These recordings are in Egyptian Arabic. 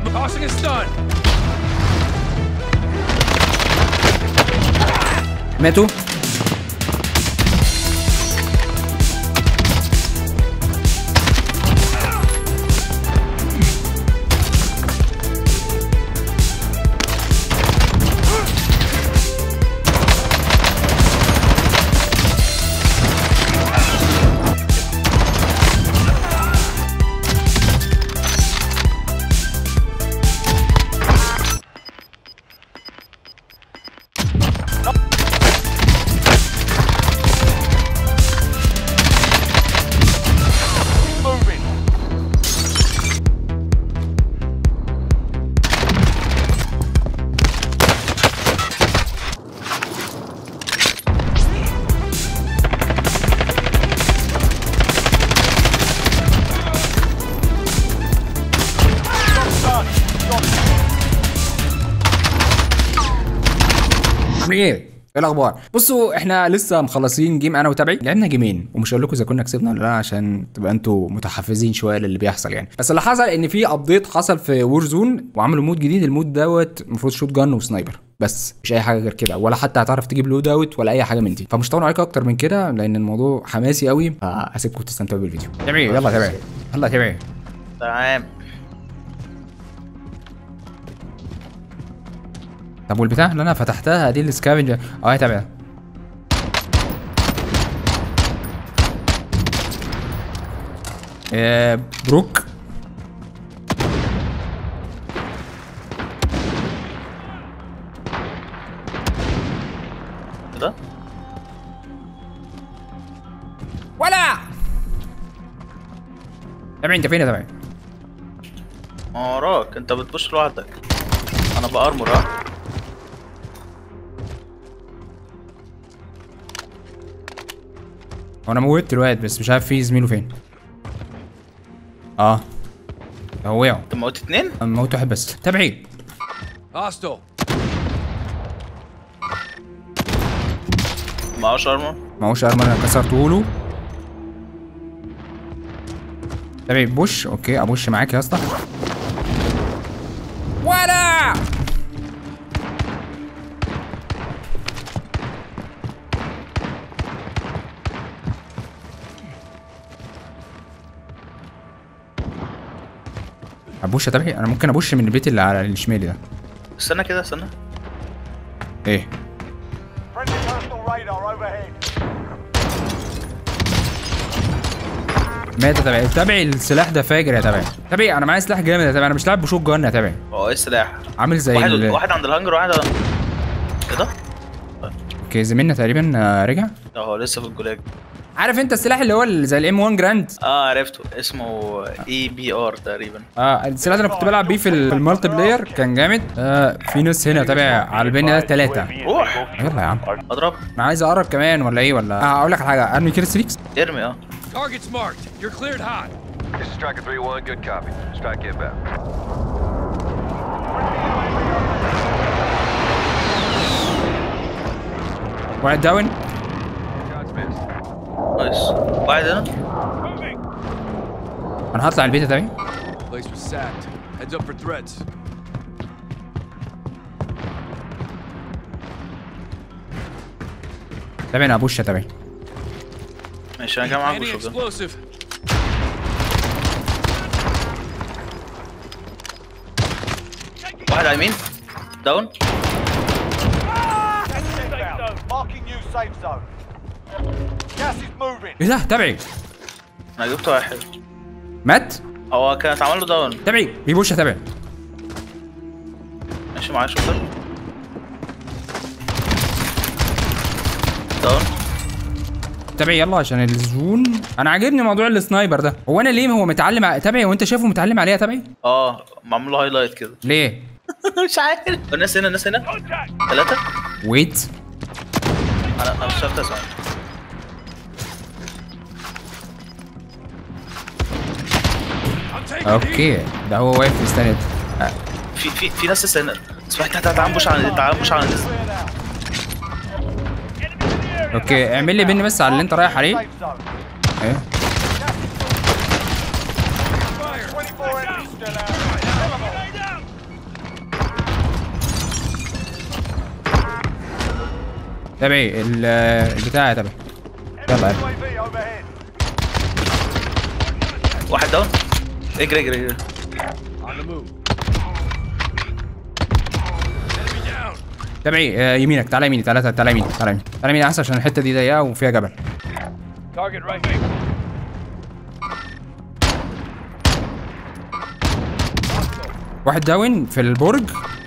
Not tossing a stun. ماتوا Moving. عاملين ايه؟ ايه الاخبار؟ بصوا احنا لسه مخلصين جيم انا وتابعي لعبنا جيمين ومش هقول لكم اذا كنا كسبنا ولا لا عشان تبقى انتوا متحفزين شويه للي بيحصل يعني بس اللي حصل ان في ابديت حصل في وور زون وعملوا مود جديد المود دوت المفروض شوت جان وسنايبر بس مش اي حاجه غير كده ولا حتى هتعرف تجيب لود اوت ولا اي حاجه من دي فمش طول عليكم اكتر من كده لان الموضوع حماسي قوي فاسيبكم تستمتعوا بالفيديو تابعي يلا تابعي يلا تابعي تمام طب والبتاع اللي انا فتحتها دي السكافنجر اه تابع آه بروك ده ولا تابع انت فين يا تابع ما وراك انت بتبوش لوحدك انا بارمر ها هو انا موتت الواد بس مش عارف في زميله فين اه هو وقعوا انت موت اتنين أنا موت واحد بس تابعي Hostile. معهوش ارمر معهوش ارمر انا كسرته له تابعي بوش اوكي ابوش معاك يا اسطى ولا ابوش يا تابعي انا ممكن ابوش من البيت اللي على الشمال ده استنى كده استنى ايه Friendly personal radar overhead. مات يا تابعي تابعي السلاح ده فاجر يا تابعي تابعي انا معايا سلاح جامد يا تابعي انا مش لاعب بشوت جن يا تابعي هو ايه السلاح عامل زي واحد ال... واحد عند الهانجر وواحد عند ايه ده؟ اوكي زميلنا تقريبا آه، رجع لا هو لسه في الجولاج عارف انت السلاح اللي هو ال- زي الام 1 جراند اه عرفته اسمه اي بي ار تقريبا اه السلاح اللي انا كنت بلعب بيه في ال- في المالتي بلاير كان جامد آه في ناس هنا تابع على البني ده ثلاثة روح يلا يا عم اضرب انا عايز اقرب كمان ولا ايه ولا آه اقول لك على حاجه ارمي كده ستريكس ارمي اه Target's marked. You're cleared hot. This is Striker 3-1, good copy. Strike inbound. واحد داون Shots missed. نايس واحد هنا انا هطلع البيت تاني Place was sacked. Heads up for threats. تابع انا ابوش تابع ماشي انا كمان معاك Any بشوف ده explosive. واحد على اليمين داون Inbound. Marking new safe zone. Gas is moving. ايه ده تابعي انا جبت واحد مات هو كانت عمل له داون تابعي بيبوش تابع ماشي معايا شوتر داون تابعي يلا عشان الزون انا عاجبني موضوع السنايبر ده هو انا ليه هو متعلم ع- تابعي وانت شايفه متعلم عليها تابعي اه معمول له هايلايت كده ليه مش عارف الناس هنا الناس هنا ثلاثة ويت انا انا مش عارف اسمع I'm taking heat. اوكي ده هو واقف مستند آه، في في في ناس لسه هنا اسمع تعال تعال بوش على تعال بوش على الناس اوكي اعمل لي بني بس على اللي انت رايح عليه Safe zone. ايه fire! 24 enemies still out. Kill 'em all. تابعي ال- البتاع يا تابعي يلا Enemy يلا UAV overhead. واحد داون اجري اجري اجري On the move. Enemy down! تابعي آه، يمينك تعالى يميني تعالى تعالى يميني تعالى يميني تعالى يميني احسن عشان الحته دي ضيقه وفيها جبل Target right here. واحد داون في البرج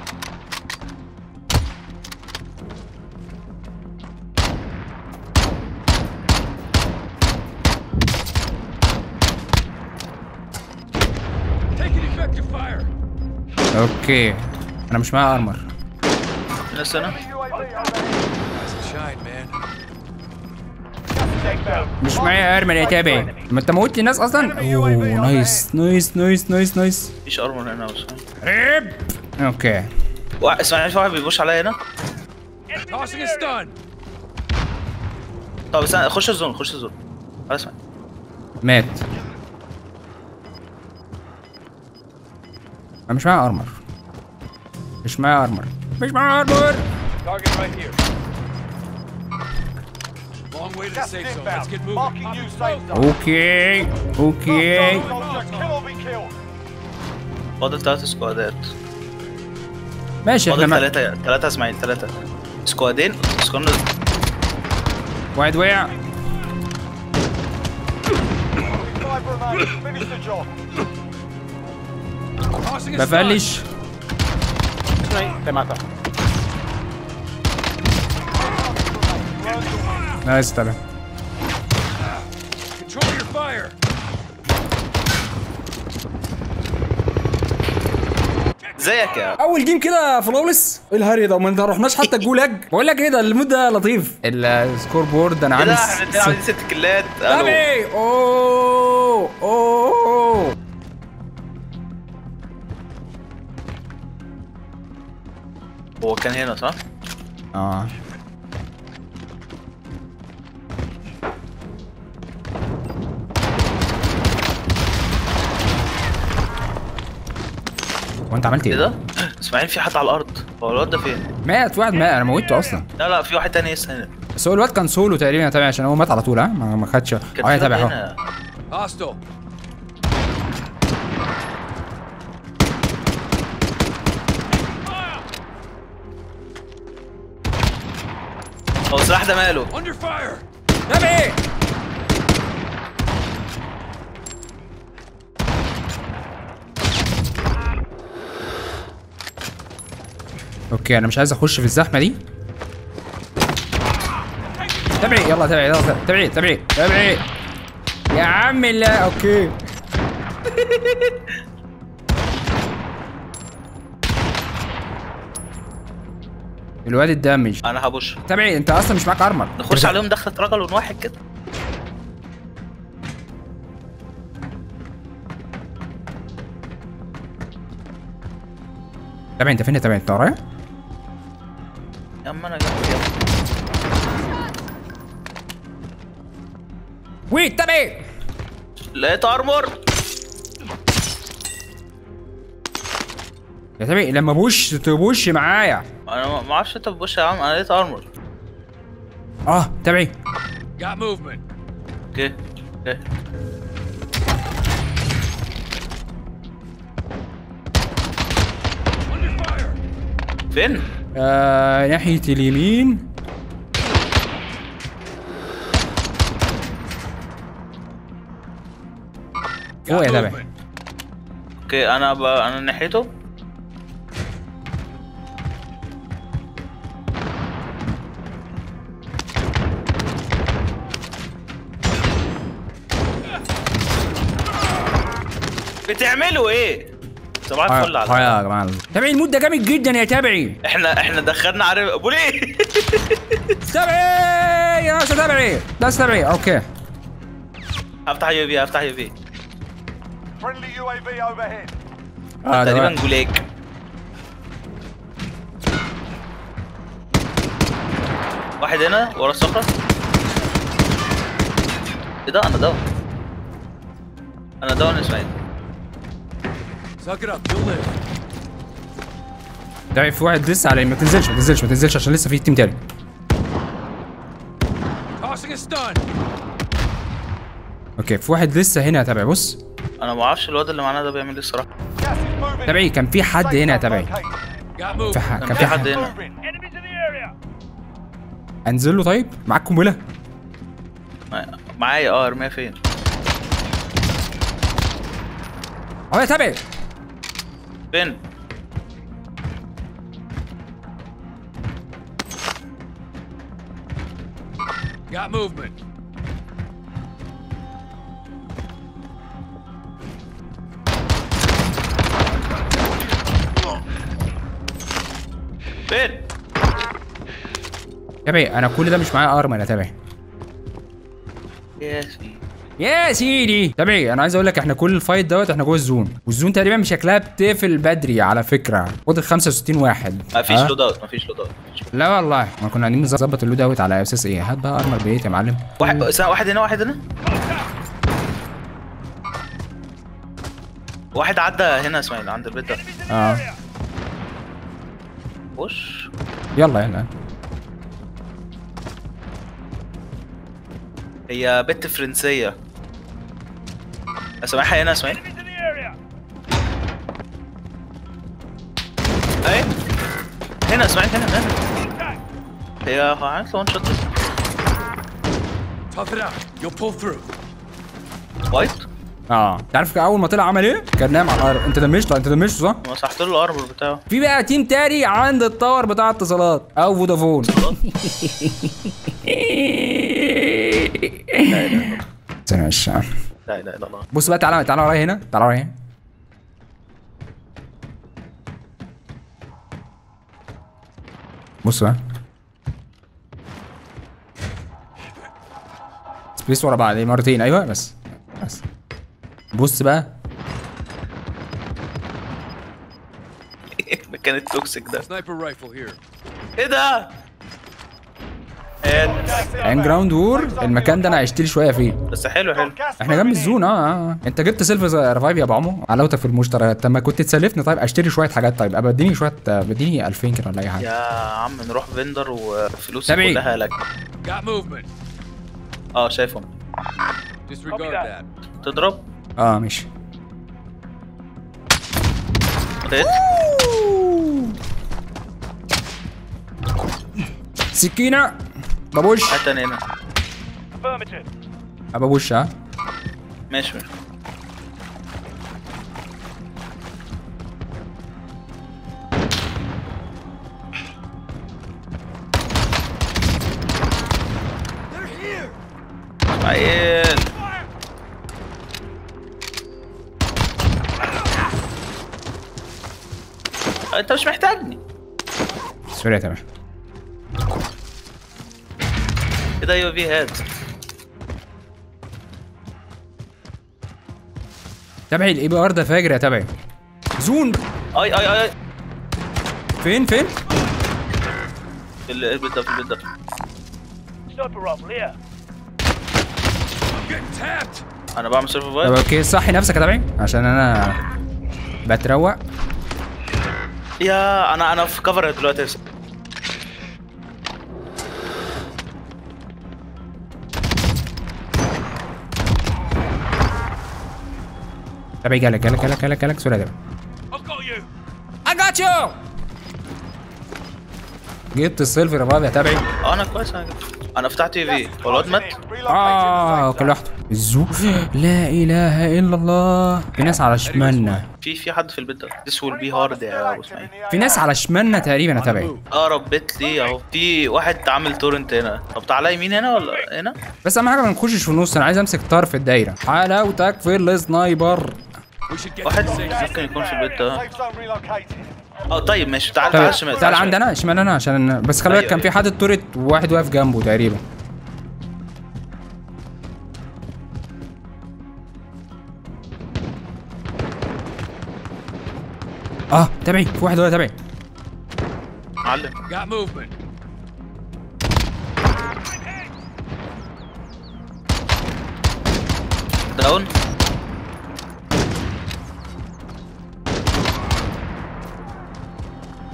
Taking effective fire! اوكي انا مش معايا ارمر ناس هنا UAV overhead. Nice and shine, man. Gas is inbound. مش معايا ارمر يا تابعي ما انت موتني ناس اصلا اوه نايس نايس نايس نايس نايس مفيش ارمر هنا بس ريب اوكي واحد اسمعني في واحد بيبوش عليا هنا Tossing a stun! طب استنى خش الزون خش الزون تعالى اسمع مات انا مش معايا ارمر مش معايا ارمر مش معايا ارمر Target right here. Long way to the Gas is safe zone. Let's inbound. get moving. Marking new safe zone. اوكي اوكي Soldier, kill or be killed. فاضل ثلاث سكوادات ماشي احنا فاضل ما... ثلاثة ثلاثة اسماعيل ثلاثة سكوادين سكواد واحد وقع Five remain. Finish the job. Tossing a stun! بفلش نايس تمام Control your fire! زيك يا اول جيم كده فلولس ايه الهري ده وما انت رحناش حتى الجولاج بقول لك ايه ده المود ده لطيف السكور بورد انا ايه ده عامل احنا الاتنين عاملين ست كيلات الو تابعي اوه اوه هو كان هنا صح؟ اه وانت عملت ايه ايه ده؟ اسماعيل في حد على الارض هو الواد ده فين؟ مات واحد مات انا موتته اصلا لا لا في واحد تاني لسه هنا بس هو الواد كان سولو تقريبا يا تابع عشان هو مات على طول ها ما ما خدش كان اه يا في تابع واد اهو هنا Hostile. هو السلاح ده ماله؟ Under fire! تابعي اوكي انا مش عايز اخش في الزحمه دي تابعي يلا تابعي يلا تابعي تابعي تابعي يا عم لا اوكي الواد الدامج انا هبوش تابعي انت اصلا مش معاك ارمر نخش عليهم دخلة رجل واحد كده تابعي انت فين يا تابعي انت ورايا يا اما انا جنبك يلا ويت تابعي لقيت ارمور يا تابعي لما بوش تبوش معايا انا ما ما اعرفش انت بتبوش يا عم انا لقيت ارمور اه تابعي Got movement. اوكي اوكي Under fire! فين؟ آه ناحية اليمين فوق يا Got تابع movement. اوكي انا ب... انا ناحيته بتعملوا ايه؟ صباح الفل اه على يا جماعة تابعي المود ده جامد جدا يا تابعي احنا احنا دخلنا عارف ابو ليه؟ تابعي يا باشا تابعي بس تابعي اوكي هفتح يو بي هفتح يو بي Friendly UAV overhead. اه تقريبا ده جوليك واحد هنا ورا الصخرة ايه ده انا داون انا داون يا اسماعيل Suck it up. You'll live. تابع في واحد لسه على ما تنزلش ما تنزلش ما تنزلش عشان لسه في تيم تاني Tossing a stun. اوكي في واحد لسه هنا يا تابع بص انا ما اعرفش الواد اللي معانا ده بيعمل ايه الصراحه Gas is moving. تابعي كان في حد هنا يا تابعي Located. Got في movement. ح... كان كان في في حد حد هنا Moving. Enemies in the area. انزل له طيب معاك قنبله ما- معايا اه ارميها فين اهو يا تابعي فين Got movement. فين تابعي انا كل ده مش معايا ارمر يا تابعي يا سيدي يا سيدي تابعي انا عايز اقول لك احنا كل الفايت دوت احنا جوه الزون والزون تقريبا شكلها بتقفل بدري على فكره فاضل 65 واحد مفيش ها؟ لود اوت مفيش لود اوت لا والله ما كنا قاعدين نظبط اللود اوت على اساس ايه هات بقى ارمر بيت يا معلم واحد استنى، واحد هنا واحد هنا واحد عدى هنا اسماعيل عند البيت ده اه وش يلا يلا هي بنت فرنسية اسمعها هنا اسماعيل Enemies in the area. اهي هنا اسماعيل هنا هنا هي عملت له وان شوت Tough it out. You'll pull through. وايت اه تعرف اول ما طلع عمل ايه كان نايم على الارض انت دمشته انت دمشته صح مسحت له الارمر بتاعه في بقى تيم تاني عند التاور بتاع اتصالات او فودافون استنى معلش. لا اله الا الله بص بقى تعالى تعالى ورايا هنا تعالى ورايا هنا بص بقى سبيس ورا بعض مرتين ايوه بس بس بص بقى كان التوكسيك ده Sniper rifle here. ايه ده؟ هاد. عين جراوند وور المكان ده انا عشت لي شويه فيه بس حلو حلو Gas احنا جنب moving in. الزون اه اه آه. انت جبت سيلفر ريفايف يا ابو عمو علاوتك في المشتريات طب ما كنت تسلفني طيب اشتري شويه حاجات طيب ابقى اديني شويه اديني 2000 كده ولا اي حاجه يا عم نروح فيندر وفلوسي تابعي. كلها لك Got movement. اه شايفهم Disregard that. that. تضرب اه ماشي هيت سكينه بابوش هات تاني هنا Affirmative. ابابوش ها ماشي ماشي اسماعيل انت مش محتاجني سوري يا تمام كده يو في هاد تبعي الاي بي ار ده فاجر يا تبعي زون اي اي اي فين فين في البيت ده في البيت ده Sniper rifle here. I'm getting tapped. انا بعمل سيرف طب فاير اوكي صحي نفسك يا تبعي عشان انا بتروق يا انا انا في كفر دلوقتي يا تبعي جالك جالك جالك جالك جالك سوري يا تبعي I've got you. I got you جبت السيلفر ريفايف يا تبعي اه انا كويس انا انا فتحت تي في هو الواد مات اه كل واحد الزو لا اله الا الله في ناس على شمالنا في في حد في البيت ده This will be hard يا ابو اسماعيل في ناس على شمالنا تقريبا يا تبعي اقرب بيت ليه اهو في واحد عامل تورنت هنا طب تعالى يمين هنا ولا هنا بس اهم حاجه ما نخشش في النص انا عايز امسك طرف الدايره حلاوتك في السنايبر We should get واحد to the safe ممكن يكون في البيت ده Safe zone relocated. اه طيب ماشي تعال طيب تعال شمال تعال عندنا شمال انا عشان بس خلي بالك أيوة، كان في أيوة. حد تورت وواحد واقف جنبه تقريبا اه تابعي في واحد ولا تابعي معلم Got movement. داون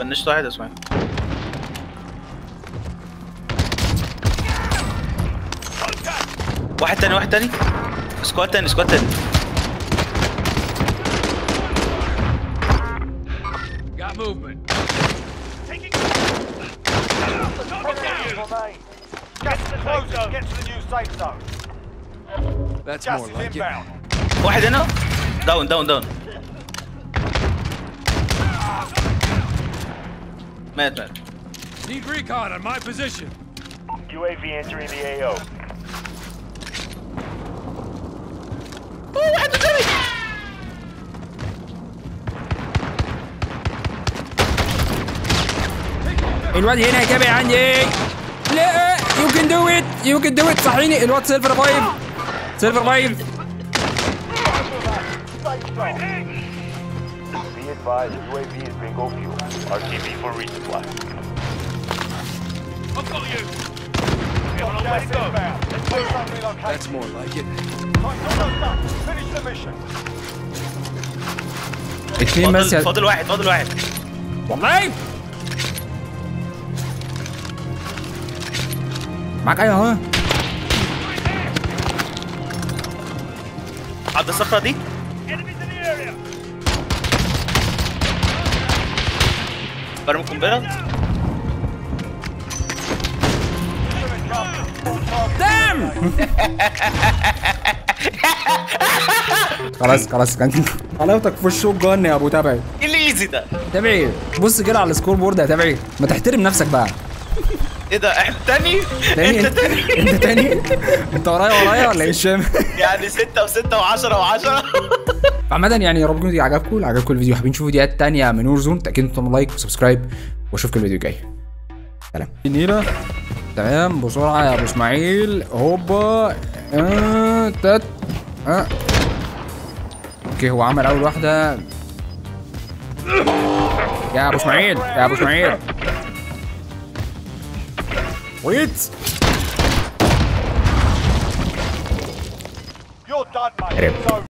فنشت واحد اسمعي واحد تاني واحد تاني سكواد تاني سكواد تاني Got movement. Remain. Gas is closing. Get to the new safe zone. That's Gas more is like it. inbound. واحد هنا داون داون داون مات مات Need recon on my position. UAV entering the AO. الواد هنا يا كابي عندي لا يو كان دو ات يو كان دو ات صحيني الواد سيلفر فايف سيلفر فايف Be advised, UAV is bingo fuel. RTB for resupply. I've got you. Gas inbound. Let's go friendly location. That's more like it. Time's almost up. Finish the mission. اتنين بس فاضل يا- فاضل واحد فاضل واحد والله معاك ايه اهو عدى الصفرة دي Enemies in the area. برمي قنبلة دام خلاص خلاص كان حلاوتك في الشوك جن يا ابو تبعي ايه اللي ايزي ده تبعي بص كده على السكور بورد يا تبعي ما تحترم نفسك بقى ايه ده احنا تاني تاني انت تاني انت تاني انت ورايا ورايا ولا ايه مش فاهم يعني ستة وستة وعشرة وعشرة عامة يعني يا رب يكون الفيديو عجبكم لو عجبكم الفيديو حابين تشوفوا فيديوهات تانية من اورزون تأكيد انتم لايك وسبسكرايب واشوفكم الفيديو الجاي سلام نيلة تمام بسرعة يا ابو اسماعيل هوبا آه تت آه. اوكي هو عمل اول واحدة يا ابو اسماعيل يا ابو اسماعيل ويت You're done, mate. Hit him. It's over.